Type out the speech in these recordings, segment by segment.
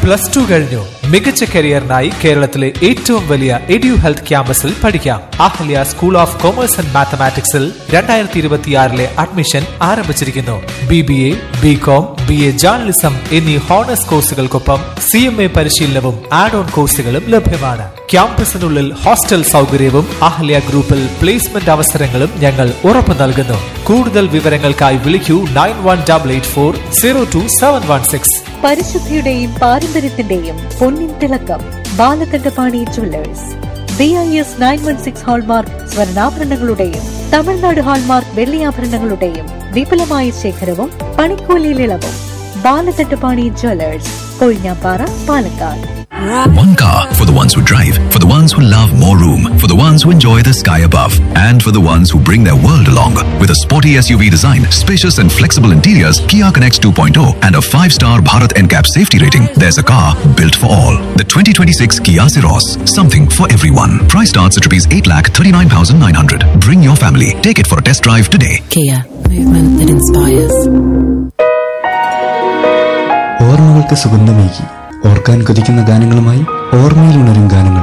Plus two കഴിഞ്ഞു മികച്ച കരിയറിനായി കേരളത്തിലെ ഏറ്റവും വലിയ എഡ്യു ഹെൽത്ത് ക്യാമ്പസിൽ പഠിക്കാം Ahalya school of commerce and മാത്തമാറ്റിക്സിൽ രണ്ടായിരത്തി ഇരുപത്തിയാറിലെ അഡ്മിഷൻ ആരംഭിച്ചിരിക്കുന്നു B B A B com B A journalism എന്നീ ഹോണേഴ്സ് കോഴ്സുകൾക്കൊപ്പം സി എം എ പരിശീലനവും ആഡ് ഓൺ കോഴ്സുകളും ലഭ്യമാണ് ക്യാമ്പസിനുള്ളിൽ ഹോസ്റ്റൽ സൗകര്യവും അഹല്യ ഗ്രൂപ്പിൽ പ്ലേസ്മെന്റ് അവസരങ്ങളും ഞങ്ങൾ ഉറപ്പു നൽകുന്നു കൂടുതൽ വിവരങ്ങൾക്കായി വിളിക്കൂ nine one double eight four zero two seven one six പരിശുദ്ധിയുടെയും പാരമ്പര്യത്തിന്റെയും പൊന്നിൻ തിളക്കം Balakandapani jewellers B I S nine one six hallmark സ്വർണ്ണാഭരണങ്ങളുടെയും തമിഴ്നാട് ഹാൾമാർക്ക് വെള്ളിയാഭരണങ്ങളുടെയും വിപുലമായ ശേഖരവും പണിക്കൂലിയിൽ ഇളവും Balakandapani jewellers Kozhinjampara Palakkad One car for the ones who drive, for the ones who love more room, for the ones who enjoy the sky above, and for the ones who bring their world along. With a sporty SUV design, spacious and flexible interiors, Kia Connects 2.0, and a 5-star Bharat NCAP safety rating, there's a car built for all. The 2026 Kia Ceros, something for everyone. Price starts at rupees 8,39,900. Bring your family. Take it for a test drive today. Kia, movement that inspires. ഓർമ്മകൾക്ക് സുഗന്ധമേകി ഓർക്കാൻ കൊതിക്കുന്ന ഗാനങ്ങളുമായി ഓർമ്മയിൽ ഉണരും ഗാനങ്ങൾ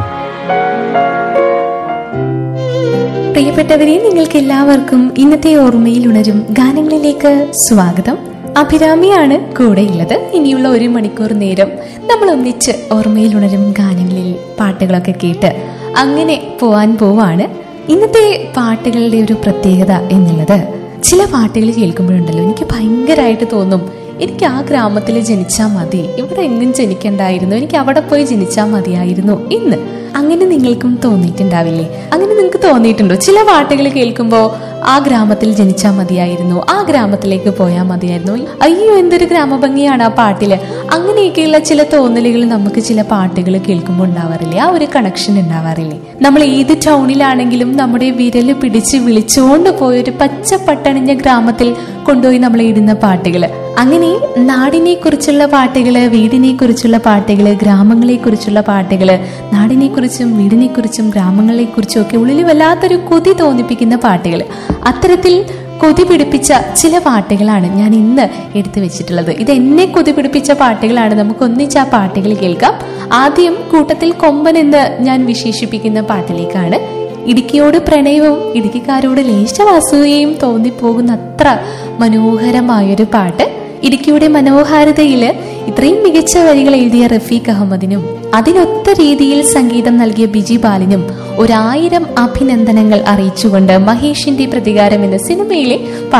പ്രിയപ്പെട്ടവരെ നിങ്ങൾക്ക് എല്ലാവർക്കും ഇന്നത്തെ ഓർമ്മയിൽ ഉണരും ഗാനങ്ങളിലേക്ക് സ്വാഗതം അഭിരാമിയാണ് കൂടെയുള്ളത് ഇനിയുള്ള ഒരു മണിക്കൂർ നേരം നമ്മൾ ഒന്നിച്ച് ഓർമ്മയിൽ ഉണരും ഗാനങ്ങളിൽ പാട്ടുകളൊക്കെ കേട്ട് അങ്ങനെ പോവാൻ പോവാണ് ഇന്നത്തെ പാട്ടുകളുടെ ഒരു പ്രത്യേകത എന്നുള്ളത് ചില പാട്ടുകൾ കേൾക്കുമ്പോഴുണ്ടല്ലോ എനിക്ക് ഭയങ്കരമായിട്ട് തോന്നും എനിക്ക് ആ ഗ്രാമത്തിൽ ജനിച്ചാൽ മതി ഇവിടെ എങ്ങും ജനിക്കണ്ടായിരുന്നു എനിക്ക് അവിടെ പോയി ജനിച്ചാൽ മതിയായിരുന്നു ഇന്ന് അങ്ങനെ നിങ്ങൾക്കും തോന്നിയിട്ടുണ്ടാവില്ലേ അങ്ങനെ നിങ്ങൾക്ക് തോന്നിയിട്ടുണ്ടോ ചില പാട്ടുകൾ കേൾക്കുമ്പോൾ ആ ഗ്രാമത്തിൽ ജനിച്ചാൽ മതിയായിരുന്നു ആ ഗ്രാമത്തിലേക്ക് പോയാൽ മതിയായിരുന്നു അയ്യോ എന്തൊരു ഗ്രാമഭംഗിയാണ് ആ പാട്ടില് അങ്ങനെയൊക്കെയുള്ള ചില തോന്നലുകൾ നമുക്ക് ചില പാട്ടുകൾ കേൾക്കുമ്പോൾ ഉണ്ടാവാറില്ലേ ആ ഒരു കണക്ഷൻ ഉണ്ടാവാറില്ലേ നമ്മൾ ഏത് ടൗണിലാണെങ്കിലും നമ്മുടെ വിരല് പിടിച്ച് വിളിച്ചുകൊണ്ട് പോയൊരു പച്ച പട്ടണിഞ്ഞ ഗ്രാമത്തിൽ കൊണ്ടുപോയി നമ്മൾ ഇടുന്ന പാട്ടുകൾ അങ്ങനെ നാടിനെ കുറിച്ചുള്ള പാട്ടുകള് വീടിനെ കുറിച്ചുള്ള പാട്ടുകള് ഗ്രാമങ്ങളെ കുറിച്ചുള്ള പാട്ടുകള് നാടിനെ കുറിച്ചും വീടിനെ കുറിച്ചും ഗ്രാമങ്ങളെ കുറിച്ചും ഒക്കെ ഉള്ളിൽ വല്ലാത്തൊരു കൊതി തോന്നിപ്പിക്കുന്ന പാട്ടുകൾ അത്തരത്തിൽ കൊതി പിടിപ്പിച്ച ചില പാട്ടുകളാണ് ഞാൻ ഇന്ന് എടുത്തു വെച്ചിട്ടുള്ളത് ഇത് എന്നെ കൊതി പിടിപ്പിച്ച പാട്ടുകളാണ് നമുക്ക് ഒന്നിച്ച് ആ പാട്ടുകൾ കേൾക്കാം ആദ്യം കൂട്ടത്തിൽ കൊമ്പൻ എന്ന് ഞാൻ വിശേഷിപ്പിക്കുന്ന പാട്ടിലേക്കാണ് ഇടുക്കിയോട് പ്രണയവും ഇടുക്കിക്കാരോട് ലേശവാസൂയയും തോന്നിപ്പോകുന്ന അത്ര മനോഹരമായൊരു പാട്ട് ഇടുക്കിയുടെ മനോഹാരിതയില് ഇത്രയും മികച്ച വരികൾ എഴുതിയ റഫീഖ് അഹമ്മദിനും അതിനൊത്ത രീതിയിൽ സംഗീതം നൽകിയ ബിജി ബാലിനും ഒരായിരം അഭിനന്ദനങ്ങൾ അറിയിച്ചുകൊണ്ട് മഹേഷിന്റെ പ്രതികാരം എന്ന സിനിമയിലെ